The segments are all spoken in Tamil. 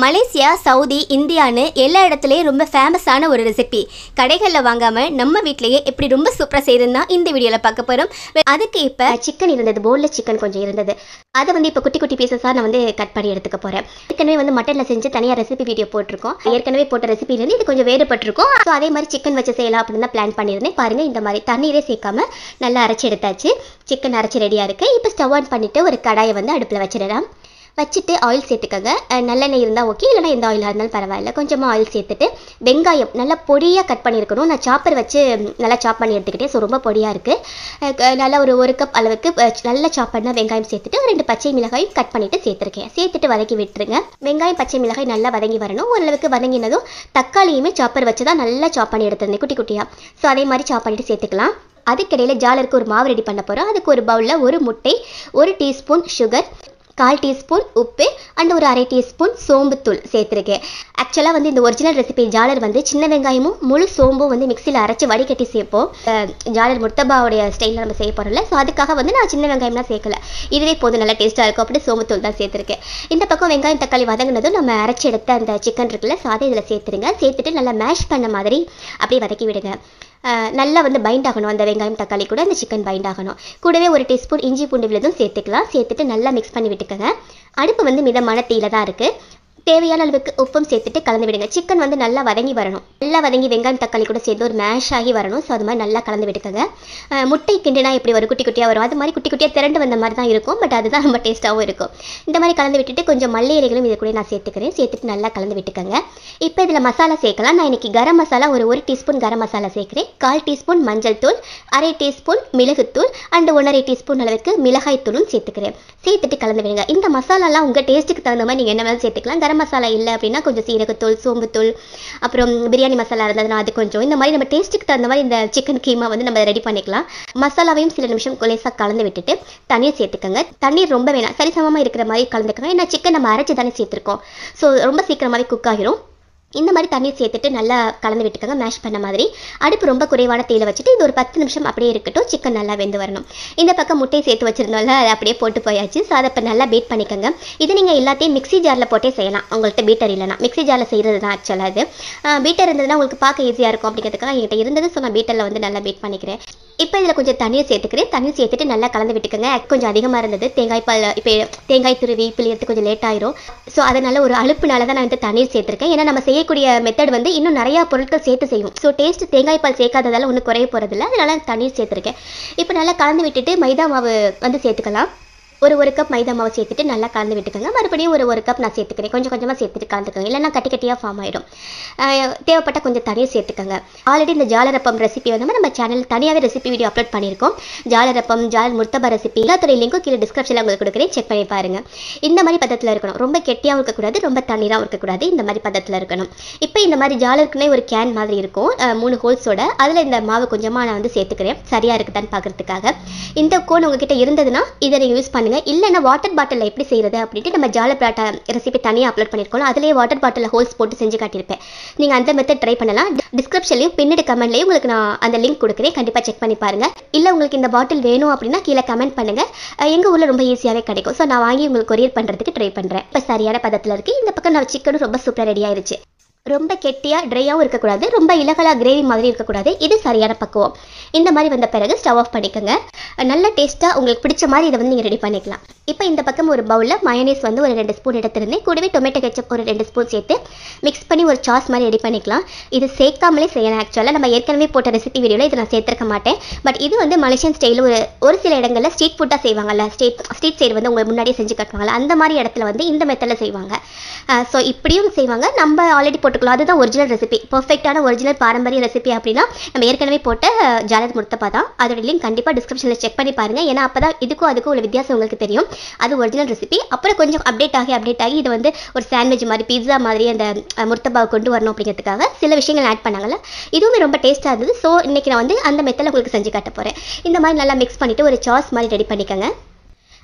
மலேசியா சவுதி இந்தியான்னு எல்லா இடத்துலையும் ரொம்ப ஃபேமஸான ஒரு ரெசிபி கடைகளில் வாங்காமல் நம்ம வீட்டிலேயே எப்படி ரொம்ப சூப்பராக செய்யறதுன்னா இந்த வீடியோவில் பார்க்க போகிறோம் அதுக்கு இப்போ சிக்கன் இருந்தது போலில் சிக்கன் கொஞ்சம் இருந்தது அதை வந்து இப்போ குட்டி குட்டி பீசஸாக நான் வந்து கட் பண்ணி எடுத்துக்க போகிறேன் ஏற்கனவே வந்து மட்டனில் செஞ்சு தனியாக ரெசிபி வீடியோ போட்டிருக்கோம் ஏற்கனவே போட்ட ரெசிபிலேருந்து இது கொஞ்சம் வேறுபட்டிருக்கும் ஸோ அதே மாதிரி சிக்கன் வச்சு செய்யலாம் அப்படின்னு தான் பிளான் பண்ணியிருந்தேன் பாருங்கள் இந்த மாதிரி தண்ணீரே சேர்க்காம நல்லா அரைச்சி எடுத்தாச்சு சிக்கன் அரைச்சி ரெடியாக இருக்குது இப்போ ஸ்டவ் ஆன் பண்ணிவிட்டு ஒரு கடாயை வந்து அடுப்பில் வச்சிடலாம் வச்சுட்டு ஆயில் சேர்த்துக்கோங்க அஹ் நல்லெண்ணெய் இருந்தால் ஓகே இல்லைனா எந்த ஆயிலாக இருந்தாலும் பரவாயில்ல கொஞ்சமாக ஆயில் சேர்த்துட்டு வெங்காயம் நல்லா பொடியாக கட் பண்ணியிருக்கணும் நான் சாப்பர் வச்சு ம், நல்லா சாப் பண்ணி எடுத்துக்கிட்டேன் ஸோ ரொம்ப பொடியாக இருக்குது நல்லா ஒரு ஒரு கப் அளவுக்கு அஹ், நல்லா சாப் பண்ண வெங்காயம் சேர்த்துட்டு ஒரு ரெண்டு பச்சை மிளகாயும் கட் பண்ணிவிட்டு சேர்த்துருக்கேன் சேர்த்துட்டு வதக்கி விட்டுருங்க வெங்காயம் பச்சை மிளகாய் நல்லா வதங்கி வரணும் ஓரளவுக்கு வதங்கினதும் தக்காளியுமே சாப்பர் வச்சு தான் நல்லா சாப் பண்ணி எடுத்திருந்தேன் குட்டி குட்டியாக ஸோ அதே மாதிரி சாப் பண்ணிட்டு சேர்த்துக்கலாம் அதுக்கிடையில் ஜாலருக்கு ஒரு மாவு ரெடி பண்ண போகிறோம் அதுக்கு ஒரு பவுலில் ஒரு முட்டை ஒரு டீஸ்பூன் சுகர் கால் டீஸ்பூன் உப்பு அண்ட் ஒரு அரை டீஸ்பூன் சோம்புத்தூள் சேர்த்துருக்கேன் ஆக்சுவலாக வந்து இந்த ஒரிஜினல் ரெசிபி ஜாலர் வந்து சின்ன வெங்காயமும் முழு சோம்பும் வந்து மிக்சியில் அரைச்சி வடிகட்டி சேர்ப்போம் அஹ் ஜாலர் முர்த்தபாவுடைய ஸ்டைலில் நம்ம செய்ய போகிறோம்ல ஸோ அதுக்காக வந்து நான் சின்ன வெங்காயம்லாம் சேர்க்கல இதுவே போதும் நல்லா டேஸ்ட்டாக இருக்கும் அப்படி சோம்புத்தூள் தான் சேர்த்துருக்கேன் இந்த பக்கம் வெங்காயம் தக்காளி வதங்கினதும் நம்ம அரைச்சி எடுத்த அந்த சிக்கன் இருக்குல்ல ஸோ அதை இதில் சேர்த்துருங்க சேர்த்துட்டு நல்லா மேஷ் பண்ண மாதிரி அப்படியே வதக்கி விடுங்க அஹ் நல்லா வந்து பைண்ட் ஆகணும் அந்த வெங்காயம் தக்காளி கூட அந்த சிக்கன் பைண்ட் ஆகணும் கூடவே ஒரு டீஸ்பூன் இஞ்சி பூண்டு விழுதும் சேர்த்துக்கலாம் சேர்த்துட்டு நல்லா மிக்ஸ் பண்ணி விட்டுக்கோங்க அடுப்பு வந்து மிதமான தீயில தான் இருக்குது தேவையான அளவுக்கு உப்பும் சேர்த்துட்டு கலந்து விடுங்க சிக்கன் வந்து நல்லா வதங்கி வரணும் நல்லா வதங்கி வெங்காயம் தக்காளி கூட சேர்ந்து ஒரு மேஷ் ஆகி வரணும் ஸோ அது மாதிரி நல்லா கலந்து விட்டுக்கோங்க அஹ் முட்டை கிண்டுனா எப்படி வரும் குட்டி குட்டியாக வரும் அது மாதிரி குட்டி குட்டியாக திரண்டு வந்த மாதிரி தான் இருக்கும் பட் அதுதான் ரொம்ப டேஸ்ட்டாகவும் இருக்கும் இந்த மாதிரி கலந்து விட்டுட்டு கொஞ்சம் மல்லி இலைகளும் இது கூட நான் சேர்த்துக்கிறேன் சேர்த்துட்டு நல்லா கலந்து விட்டுக்கோங்க இப்போ இதில் மசாலா சேர்க்கலாம் நான் இன்னைக்கு கரம் மசாலா ஒரு ஒரு டீஸ்பூன் கரம் மசாலா சேர்க்குறேன் கால் டீஸ்பூன் மஞ்சள் தூள் அரை டீஸ்பூன் மிளகுத்தூள் அண்ட் ஒன்றரை டீஸ்பூன் அளவுக்கு மிளகாய் தூளும் சேர்த்துக்கிறேன் சேர்த்துட்டு கலந்து விடுங்க இந்த மசாலாலாம் உங்கள் டேஸ்ட்டுக்கு தகுந்த மாதிரி நீங்கள் என்ன வேணாலும் சேர்த்துக்கலாம் கரம் மசாலா இல்லை அப்படின்னா கொஞ்சம் சீரகத்தூள் சோம்புத்தூள் அப்புறம் பிரியாணி மசாலா இருந்ததுன்னா அது கொஞ்சம் இந்த மாதிரி நம்ம டேஸ்ட்டுக்கு தகுந்த மாதிரி இந்த சிக்கன் கீமா வந்து நம்ம ரெடி பண்ணிக்கலாம் மசாலாவையும் சில நிமிஷம் லேசாக கலந்து விட்டுட்டு தண்ணீர் சேர்த்துக்கோங்க தண்ணீர் ரொம்ப வேணாம் சரிசமமாக இருக்கிற மாதிரி கலந்துக்கோங்க ஏன்னா சிக்கன் நம்ம அரைச்சி தானே சேர்த்துருக்கோம் ஸோ ரொம்ப சீக்கிரமாகவே குக் ஆகிரும் இந்த மாதிரி தண்ணீர் சேர்த்துட்டு நல்லா கலந்து விட்டுக்கோங்க மேஷ் பண்ண மாதிரி அடுப்பு ரொம்ப குறைவான தீயில வச்சுட்டு இது ஒரு பத்து நிமிஷம் அப்படியே இருக்கட்டும் சிக்கன் நல்லா வெந்து வரணும் இந்த பக்கம் முட்டையை சேர்த்து வச்சிருந்தோம்ல அதை அப்படியே போட்டு போயாச்சு ஸோ அதை இப்போ நல்லா பீட் பண்ணிக்கோங்க இது நீங்கள் எல்லாத்தையும் மிக்ஸி ஜாரில் போட்டே செய்யலாம் உங்கள்கிட்ட பீட்டர் இல்லைனா மிக்ஸி ஜாரில் செய்கிறது தான் ஆக்சுவலாக அது பீட்டர் இருந்ததுன்னா உங்களுக்கு பார்க்க ஈஸியாக இருக்கும் அப்படிங்கிறதுக்காக என்கிட்ட இருந்தது ஸோ நான் பீட்டரில் வந்து நல்லா பீட் பண்ணிக்கிறேன் இப்போ இதில் கொஞ்சம் தண்ணீர் சேர்த்துக்கிறேன் தண்ணீர் சேர்த்துட்டு நல்லா கலந்து விட்டுக்கோங்க கொஞ்சம் அதிகமாக இருந்தது தேங்காய் பால் இப்போ தேங்காய் துருவி பிழியறது கொஞ்சம் லேட் ஆயிரும் ஸோ அதனால ஒரு அழுப்புனால தான் நான் வந்து தண்ணீர் சேர்த்துருக்கேன் ஏன்னா நம்ம செய்யக்கூடிய மெத்தட் வந்து இன்னும் நிறையா பொருட்கள் சேர்த்து செய்வோம் ஸோ டேஸ்ட் தேங்காய் பால் சேர்க்காததால ஒன்றும் குறைய போகிறதில்ல அதனால தண்ணீர் சேர்த்துருக்கேன் இப்போ நல்லா கலந்து விட்டுட்டு மைதா மாவு வந்து சேர்த்துக்கலாம் ஒரு ஒரு கப் மைதா மாவு சேர்த்துட்டு நல்லா கலந்து விட்டுக்கோங்க மறுபடியும் ஒரு ஒரு கப் நான் சேர்த்துக்கிறேன் கொஞ்சம் கொஞ்சமாக சேர்த்துட்டு கலந்துக்கோங்க இல்லைன்னா கட்டி கட்டியாக ஃபார்ம் ஆகிடும் தேவைப்பட்ட கொஞ்சம் தனியாக சேர்த்துக்கோங்க ஆல்ரெடி இந்த ஜாலரப்பம் ரெசிபி வந்து நம்ம சேனல் தனியாகவே ரெசிபி வீடியோ அப்லோட் பண்ணியிருக்கோம் ஜாலரப்பம் ஜால் முர்த்தபா ரெசிபி எல்லாத்துடைய லிங்க்கும் கீழே டிஸ்கிரிப்ஷனில் உங்களுக்கு கொடுக்குறேன் செக் பண்ணி பாருங்க இந்த மாதிரி பதத்தில் இருக்கணும் ரொம்ப கெட்டியாகவும் இருக்கக்கூடாது ரொம்ப தண்ணீராகவும் இருக்கக்கூடாது இந்த மாதிரி பதத்தில் இருக்கணும் இப்போ இந்த மாதிரி ஜாலருக்குனே ஒரு கேன் மாதிரி இருக்கும் அஹ் மூணு ஹோல்ஸோட அதில் இந்த மாவு கொஞ்சமாக நான் வந்து சேர்த்துக்கிறேன் சரியாக இருக்குதான்னு பார்க்கறதுக்காக இந்த கோன் உங்ககிட்ட இருந்ததுன்னா இதை நீங்கள் யூஸ் பண்ணுங்க இல்லைன்னா வாட்டர் பாட்டிலில் எப்படி செய்கிறது அப்படின்ட்டு நம்ம ஜால பராட்டா ரெசிபி தனியாக அப்லோட் பண்ணியிருக்கோம் அதிலேயே வாட்டர் பாட்டிலில் ஹோல்ஸ் போட்டு செஞ்சு காட்டியிருப்பேன் நீங்கள் அந்த மெத்தட் ட்ரை பண்ணலாம் டிஸ்கிரிப்ஷன்லையும் பின்னாடி கமெண்ட்லையும் உங்களுக்கு நான் அந்த லிங்க் கொடுக்குறேன் கண்டிப்பாக செக் பண்ணி பாருங்க இல்லை உங்களுக்கு இந்த பாட்டில் வேணும் அப்படின்னா கீழே கமெண்ட் பண்ணுங்க அஹ் எங்க ஊரில் ரொம்ப ஈஸியாகவே கிடைக்கும் ஸோ நான் வாங்கி உங்களுக்கு கொரியர் பண்ணுறதுக்கு ட்ரை பண்ணுறேன் இப்போ சரியான பதத்தில் இருக்குது இந்த பக்கம் நான் சிக்கனும் ரொம்ப சூப்பராக ரெடி ஆயிருச்சு ரொம்ப கெட்டியாக ட்ரையாகவும் இருக்கக்கூடாது ரொம்ப இலகலா கிரேவி மாதிரி இருக்கக்கூடாது இது சரியான பக்குவம் இந்த மாதிரி வந்த பிறகு ஸ்டவ் ஆஃப் பண்ணிக்கோங்க நல்ல டேஸ்ட்டாக உங்களுக்கு பிடிச்ச மாதிரி இதை வந்து நீங்கள் ரெடி பண்ணிக்கலாம் இப்போ இந்த பக்கம் ஒரு பவுலில் மயனீஸ் வந்து ஒரு ரெண்டு ஸ்பூன் எடுத்திருந்தேன் கூடவே டொமேட்டோ கெச்சப் ஒரு ரெண்டு ஸ்பூன் சேர்த்து மிக்ஸ் பண்ணி ஒரு சாஸ் மாதிரி ரெடி பண்ணிக்கலாம் இது சேர்க்காமலே செய்யலாம் ஆக்சுவலாக நம்ம ஏற்கனவே போட்ட ரெசிபி வீடியோவில் இதை நான் சேர்த்திருக்க மாட்டேன் பட் இது வந்து மலேசியன் ஸ்டைலில் ஒரு ஒரு சில இடங்களில் ஸ்ட்ரீட் ஃபுட்டாக செய்வாங்கல்ல ஸ்ட்ரீட் ஸ்ட்ரீட் சைடு வந்து உங்களுக்கு முன்னாடியே செஞ்சு காட்டுவாங்கல்ல அந்த மாதிரி இடத்துல வந்து இந்த மெத்தடில் செய்வாங்க ஸோ இப்படியும் செய்வாங்க நம்ம ஆல்ரெடி போட்டுக்கலாம் அதுதான் ஒரிஜினல் ரெசிபி பர்ஃபெக்டான ஒரிஜினல் பாரம்பரிய ரெசிபி அப்படின்னா நம்ம ஏற்கனவே போட்ட ஜாலத் முர்த்தப்பா தான் அதோட லிங்க் கண்டிப்பாக டிஸ்கிரிப்ஷனில் செக் பண்ணி பாருங்க ஏன்னா அப்போ தான் இதுக்கும் அதுக்கும் உள்ள வித்தியாசம் உங்களுக்கு தெரியும் அது ஒரிஜினல் ரெசிபி அப்புறம் கொஞ்சம் அப்டேட் ஆகி அப்டேட் ஆகி இது வந்து ஒரு சாண்ட்விச் மாதிரி பீட்சா மாதிரி அந்த அஹ், முர்த்தபாவை கொண்டு வரணும் அப்படிங்கிறதுக்காக சில விஷயங்கள் ஆட் பண்ணாங்கல்ல இதுவுமே ரொம்ப டேஸ்ட்டாக இருந்தது ஸோ இன்னைக்கு நான் வந்து அந்த மெத்தடில் உங்களுக்கு செஞ்சு காட்ட போகிறேன் இந்த மாதிரி நல்லா மிக்ஸ் பண்ணிவிட்டு ஒரு சாஸ் மாதிரி ரெடி பண்ணிக்கோங்க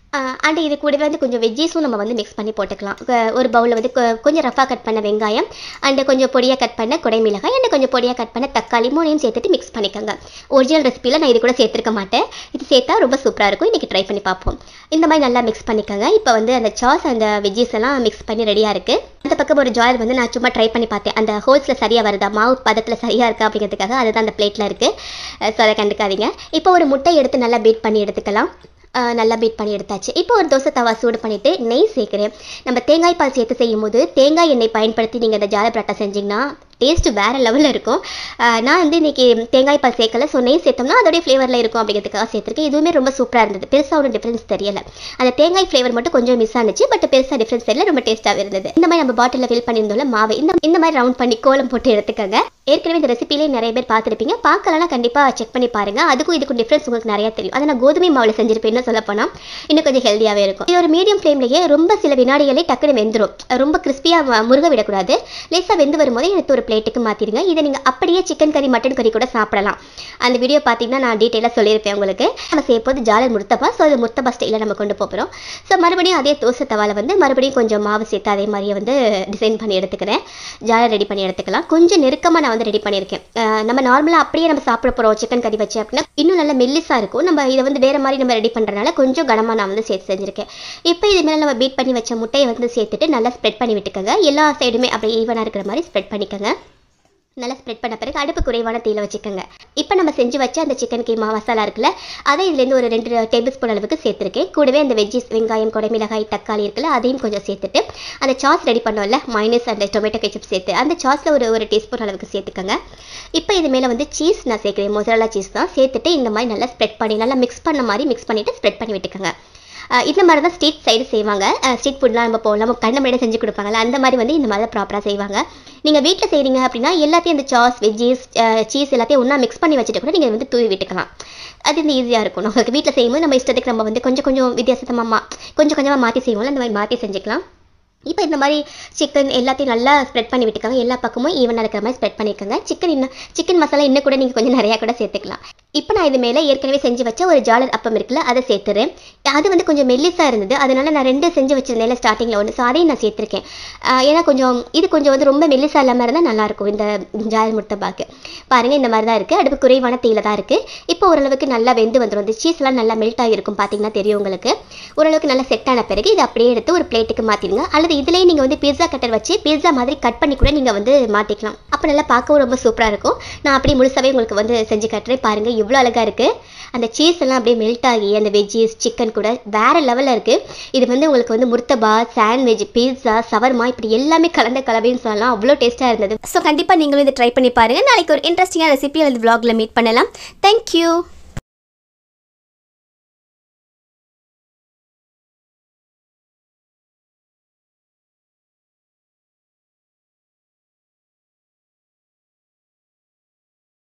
அண்ட் இது கூடவே வந்து கொஞ்சம் வெஜ்ஜீஸும் நம்ம வந்து மிக்ஸ் பண்ணி போட்டுக்கலாம் அஹ் ஒரு பவுலில் வந்து கொ- கொஞ்சம் ரஃபாக கட் பண்ண வெங்காயம் அண்ட் கொஞ்சம் பொடியாக கட் பண்ண குடைமிளகாய் அண்ட் கொஞ்சம் பொடியாக கட் பண்ண தக்காளி மூணையும் சேர்த்துட்டு மிக்ஸ் பண்ணிக்கோங்க ஒரிஜினல் ரெசிபியில் நான் இது கூட சேர்த்துருக்க மாட்டேன் இது சேர்த்தா ரொம்ப சூப்பராக இருக்கும் இன்றைக்கி ட்ரை பண்ணி பார்ப்போம் இந்த மாதிரி நல்லா மிக்ஸ் பண்ணிக்கோங்க இப்போ வந்து அந்த சாஸ் அந்த வெஜ்ஜீஸ் எல்லாம் மிக்ஸ் பண்ணி ரெடியாக இருக்குது அந்த பக்கம் ஒரு ஜாயர் வந்து நான் சும்மா ட்ரை பண்ணி பார்த்தேன் அந்த ஹோல்ஸில் சரியாக வருதா மாவு பதத்தில் சரியாக இருக்கா அப்படிங்கிறதுக்காக அதுதான் அந்த பிளேட்டில் இருக்குது ஸோ அதை கண்டுக்காதீங்க இப்போ ஒரு முட்டை எடுத்து நல்லா பீட் பண்ணி எடுத்துக்கலாம் அஹ் நல்லா பீட் பண்ணி எடுத்தாச்சு இப்போ ஒரு தோசை தவா சூடு பண்ணிவிட்டு நெய் சேர்க்குறேன் நம்ம தேங்காய் பால் சேர்த்து செய்யும் போது தேங்காய் எண்ணெய் பயன்படுத்தி நீங்கள் இந்த ஜால பராட்டா செஞ்சிங்கன்னா டேஸ்ட்டு வேறு லெவலில் இருக்கும் அஹ் நான் வந்து இன்றைக்கி தேங்காய் பால் சேர்க்கல ஸோ நெய் சேர்த்தோம்னா அதோடைய ஃப்ளேவரில் இருக்கும் அப்படிங்கிறதுக்காக சேர்த்துருக்கேன் இதுவுமே ரொம்ப சூப்பராக இருந்தது பெருசாக ஒரு டிஃப்ரென்ஸ் தெரியல அந்த தேங்காய் ஃப்ளேவர் மட்டும் கொஞ்சம் மிஸ் ஆனிச்சு பட் பெருசாக டிஃப்ரென்ஸ் தெரியல ரொம்ப டேஸ்ட்டாகவே இருந்தது இந்த மாதிரி நம்ம பாட்டிலில் ஃபில் பண்ணியிருந்தோம்ல மாவு இந்த இந்த மாதிரி ரவுண்ட் பண்ணி கோலம் போட்டு எடுத்துக்கோங்க ஏற்கனவே இந்த ரெசிபிலே நிறைய பேர் பார்த்துருப்பீங்க பார்க்கலனா கண்டிப்பாக செக் பண்ணி பாருங்க அதுக்கும் இதுக்கும் டிஃப்ரென்ஸ் உங்களுக்கு நிறைய தெரியும் அதை நான் கோதுமை மாவில் செஞ்சிருப்பேன் இன்னும் சொல்ல போனால் இன்னும் கொஞ்சம் ஹெல்த்தியாகவே இருக்கும் இது ஒரு மீடியம் ஃப்ளேம்லேயே ரொம்ப சில வினாடிகளே டக்குன்னு வெந்துடும் ரொம்ப கிறிஸ்பியாக முருக விடக்கூடாது லேசாக வெந்து வரும்போதே எடுத்து ஒரு பிளேட்டுக்கு மாற்றிடுங்க இதை நீங்கள் அப்படியே சிக்கன் கறி மட்டன் கறி கூட சாப்பிடலாம் அந்த வீடியோ பார்த்தீங்கன்னா நான் டீட்டெயிலாக சொல்லியிருப்பேன் உங்களுக்கு நம்ம செய்ய போது ஜாலர் முர்த்தபா ஸோ அது முர்த்தபா ஸ்டைலில் நம்ம கொண்டு போகிறோம் ஸோ மறுபடியும் அதே தோசை தவால வந்து மறுபடியும் கொஞ்சம் மாவு சேர்த்து அதே மாதிரியே வந்து டிசைன் பண்ணி எடுத்துக்கிறேன் ஜாலர் ரெடி பண்ணி எடுத்துக்கலாம் கொஞ்சம் நெருக்கமாக நான் வந்து ரெடி பண்ணியிருக்கேன் அஹ் நம்ம நார்மலாக அப்படியே நம்ம சாப்பிட போகிறோம் சிக்கன் கறி வச்சு அப்படின்னா இன்னும் நல்ல மெல்லிஸாக இருக்கும் நம்ம இதை வந்து வேறு மாதிரி நம்ம ரெடி பண்ணுறதுனால கொஞ்சம் கனமாக நான் வந்து சேர்த்து செஞ்சுருக்கேன் இப்போ இது மேலே நம்ம பீட் பண்ணி வச்ச முட்டையை வந்து சேர்த்துட்டு நல்லா ஸ்ப்ரெட் பண்ணி விட்டுக்கோங்க எல்லா சைடுமே அப்படியே ஈவனாக இருக்கிற மாதிரி ஸ்ப்ரெட் பண்ணிக்கோங்க நல்லா ஸ்ப்ரெட் பண்ண பிறகு அடுப்பு குறைவான தீயில வச்சுக்கோங்க இப்போ நம்ம செஞ்சு வச்ச அந்த சிக்கன் கீமா மசாலா இருக்குல்ல அதை இதுலேருந்து ஒரு ரெண்டு டேபிள் ஸ்பூன் அளவுக்கு சேர்த்துருக்கேன் கூடவே அந்த வெஜ்ஜிஸ் வெங்காயம் குடைமிளகாய் தக்காளி இருக்குல்ல அதையும் கொஞ்சம் சேர்த்துட்டு அந்த சாஸ் ரெடி பண்ணோம்ல மைனஸ் அந்த டொமேட்டோ கெச்சப் சேர்த்து அந்த சாஸில் ஒரு ஒரு டீஸ்பூன் அளவுக்கு சேர்த்துக்கோங்க இப்போ இது மேலே வந்து சீஸ் நான் சேர்க்குறேன் மொசரலா சீஸ் தான் சேர்த்துட்டு இந்த மாதிரி நல்லா ஸ்ப்ரெட் பண்ணி நல்லா மிக்ஸ் பண்ண மாதிரி மிக்ஸ் பண்ணிவிட்டு ஸ்ப்ரெட் பண்ணி விட்டுக்கோங்க அஹ் இந்த மாதிரி தான் ஸ்ட்ரீட் சைடு செய்வாங்க ஸ்ட்ரீட் ஃபுட்லாம் நம்ம போகலாம் நம்ம கண்ண முன்னாடி செஞ்சு கொடுப்பாங்கல்ல அந்த மாதிரி வந்து இந்த மாதிரி தான் ப்ராப்பராக செய்வாங்க நீங்கள் வீட்டில் செய்கிறீங்க அப்படின்னா எல்லாத்தையும் இந்த சாஸ் வெஜ்ஜீஸ் சீஸ் எல்லாத்தையும் ஒன்றா மிக்ஸ் பண்ணி வச்சுட்டு கூட நீங்கள் வந்து தூவி விட்டுக்கலாம் அது வந்து ஈஸியாக இருக்கும் உங்களுக்கு வீட்டில் செய்யும்போது நம்ம இஷ்டத்துக்கு நம்ம வந்து கொஞ்சம் கொஞ்சம் வித்தியாசமாக கொஞ்சம் கொஞ்சமாக மாற்றி செய்வோம்ல அந்த மாதிரி மாற்றி செஞ்சுக்கலாம் இப்போ இந்த மாதிரி சிக்கன் எல்லாத்தையும் நல்லா ஸ்ப்ரெட் பண்ணி விட்டுக்கோங்க எல்லா பக்கமும் ஈவனாக இருக்கிற மாதிரி ஸ்ப்ரெட் பண்ணிக்கோங்க சிக்கன் இன்னும் சிக்கன் மசாலா இன்னும் கூட நீங்கள் கொஞ்சம் நிறையா கூட சேர்த்துக்கலாம் இப்போ நான் இது மேலே ஏற்கனவே செஞ்சு வச்ச ஒரு ஜாலர் அப்பம் இருக்குல்ல அதை சேர்த்துறேன் அது வந்து கொஞ்சம் மெல்லிஸாக இருந்தது அதனால நான் ரெண்டு செஞ்சு வச்சிருந்தேன் ஸ்டார்டிங்கில் ஒன்று ஸோ அதையும் நான் சேர்த்துருக்கேன் ஆஹ் ஏன்னா கொஞ்சம் இது கொஞ்சம் வந்து ரொம்ப மெல்லிஸாக இல்லாமல் இருந்தால் நல்லாயிருக்கும் இந்த ஜாலர் முட்டைப்பாக்கு பாருங்கள் இந்த மாதிரி தான் இருக்குது அடுப்பு குறைவான தீயில தான் இருக்குது இப்போ ஓரளவுக்கு நல்லா வெந்து வந்துடும் இந்த சீஸ்லாம் நல்லா மெல்ட் ஆகிருக்கும் பார்த்தீங்கன்னா தெரியும் உங்களுக்கு ஓரளவுக்கு நல்லா செட் ஆன பிறகு இதை அப்படியே எடுத்து ஒரு பிளேட்டுக்கு மாற்றிடுங்க அல்லது இதுலேயே நீங்கள் வந்து பிஸ்ஸா கட்டர் வச்சு பிஸ்ஸா மாதிரி கட் பண்ணி கூட நீங்கள் வந்து மாற்றிக்கலாம் அப்போ நல்லா பார்க்கவும் ரொம்ப சூப்பராக இருக்கும் நான் அப்படியே முழுசாவே உங்களுக்கு வந்து செஞ்சு கட்டுறேன் பாருங்கள் இவ்வளோ அழகாக இருக்குது அந்த சீஸ் எல்லாம் அப்படியே மெல்ட் ஆகி அந்த வெஜ்ஜீஸ் சிக்கன் கூட வேறு லெவலில் இருக்குது இது வந்து உங்களுக்கு வந்து முர்த்தபா சாண்ட்விச் பீட்சா சவர்மா இப்படி எல்லாமே கலந்த கலவைன்னு சொல்லலாம் அவ்வளோ டேஸ்ட்டாக இருந்தது ஸோ கண்டிப்பாக நீங்களும் இதை ட்ரை பண்ணி பாருங்கள் நாளைக்கு ஒரு இன்ட்ரெஸ்டிங்கான ரெசிபி அல்லது vlogல மீட் பண்ணலாம் தேங்க்யூ